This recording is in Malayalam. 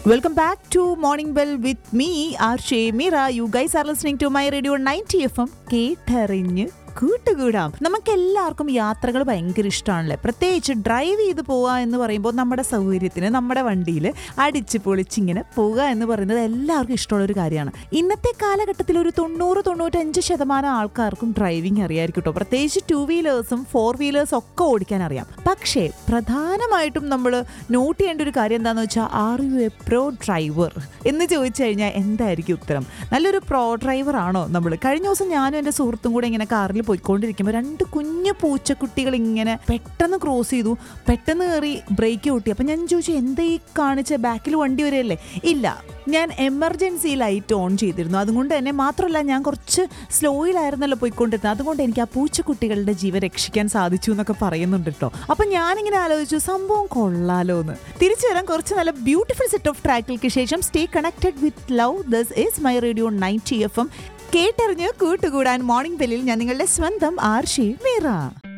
Welcome back to Morning Bell with me, Arshay Mira. You guys are listening to my radio 90 FM. കേട്ടറിഞ്ഞ് കൂട്ടുകൂടാം നമുക്ക് എല്ലാവർക്കും യാത്രകൾ ഭയങ്കര ഇഷ്ടമാണല്ലേ പ്രത്യേകിച്ച് ഡ്രൈവ് ചെയ്ത് പോവുക എന്ന് പറയുമ്പോൾ നമ്മുടെ സൗകര്യത്തിന് നമ്മുടെ വണ്ടിയിൽ അടിച്ച് പൊളിച്ചിങ്ങനെ പോവുക എന്ന് പറയുന്നത് എല്ലാവർക്കും ഇഷ്ടമുള്ള ഒരു കാര്യമാണ് ഇന്നത്തെ കാലഘട്ടത്തിൽ ഒരു തൊണ്ണൂറ് തൊണ്ണൂറ്റഞ്ച് ശതമാനം ആൾക്കാർക്കും ഡ്രൈവിംഗ് അറിയായിരിക്കും കേട്ടോ പ്രത്യേകിച്ച് ടു വീലേഴ്സും ഫോർ വീലേഴ്സും ഒക്കെ ഓടിക്കാൻ അറിയാം പക്ഷേ പ്രധാനമായിട്ടും നമ്മൾ നോട്ട് ചെയ്യേണ്ട ഒരു കാര്യം എന്താണെന്ന് വെച്ചാൽ are you a pro driver എന്ന് ചോദിച്ചു കഴിഞ്ഞാൽ എന്തായിരിക്കും ഉത്തരം നല്ലൊരു പ്രോ ഡ്രൈവർ ആണോ നമ്മൾ കഴിഞ്ഞ ദിവസം ഞാനും എൻ്റെ സുഹൃത്തും കൂടെ ഇങ്ങനെ കാറിൽ പോയിക്കൊണ്ടിരിക്കുമ്പോൾ രണ്ട് കുഞ്ഞു പൂച്ചക്കുട്ടികൾ ഇങ്ങനെ പെട്ടെന്ന് ക്രോസ് ചെയ്തു പെട്ടെന്ന് കയറി ബ്രേക്ക് കൂട്ടി അപ്പം ഞാൻ ചോദിച്ചു എന്താ ഈ കാണിച്ച ബാക്കിൽ വണ്ടി വരെയല്ലേ ഇല്ല ഞാൻ എമർജൻസി ലൈറ്റ് ഓൺ ചെയ്തിരുന്നു അതുകൊണ്ട് തന്നെ മാത്രമല്ല ഞാൻ കുറച്ച് സ്ലോയിലായിരുന്നല്ലോ പോയിക്കൊണ്ടിരുന്നത് അതുകൊണ്ട് എനിക്ക് ആ പൂച്ചക്കുട്ടികളുടെ ജീവൻ രക്ഷിക്കാൻ സാധിച്ചു എന്നൊക്കെ പറയുന്നുണ്ട് കേട്ടോ അപ്പം ഞാനിങ്ങനെ ആലോചിച്ചു സംഭവം കൊള്ളാലോ എന്ന് തിരിച്ചു വരാൻ കുറച്ച് നല്ല ബ്യൂട്ടിഫുൾ സെറ്റ് ഓഫ് ട്രാക്കുകൾക്ക് ശേഷം stay connected with love this is my radio night F M കേട്ടറിഞ്ഞ് കൂട്ടുകൂടാൻ മോർണിംഗ് ബെല്ലിൽ ഞാൻ നിങ്ങളുടെ സ്വന്തം ആർഷി മീറ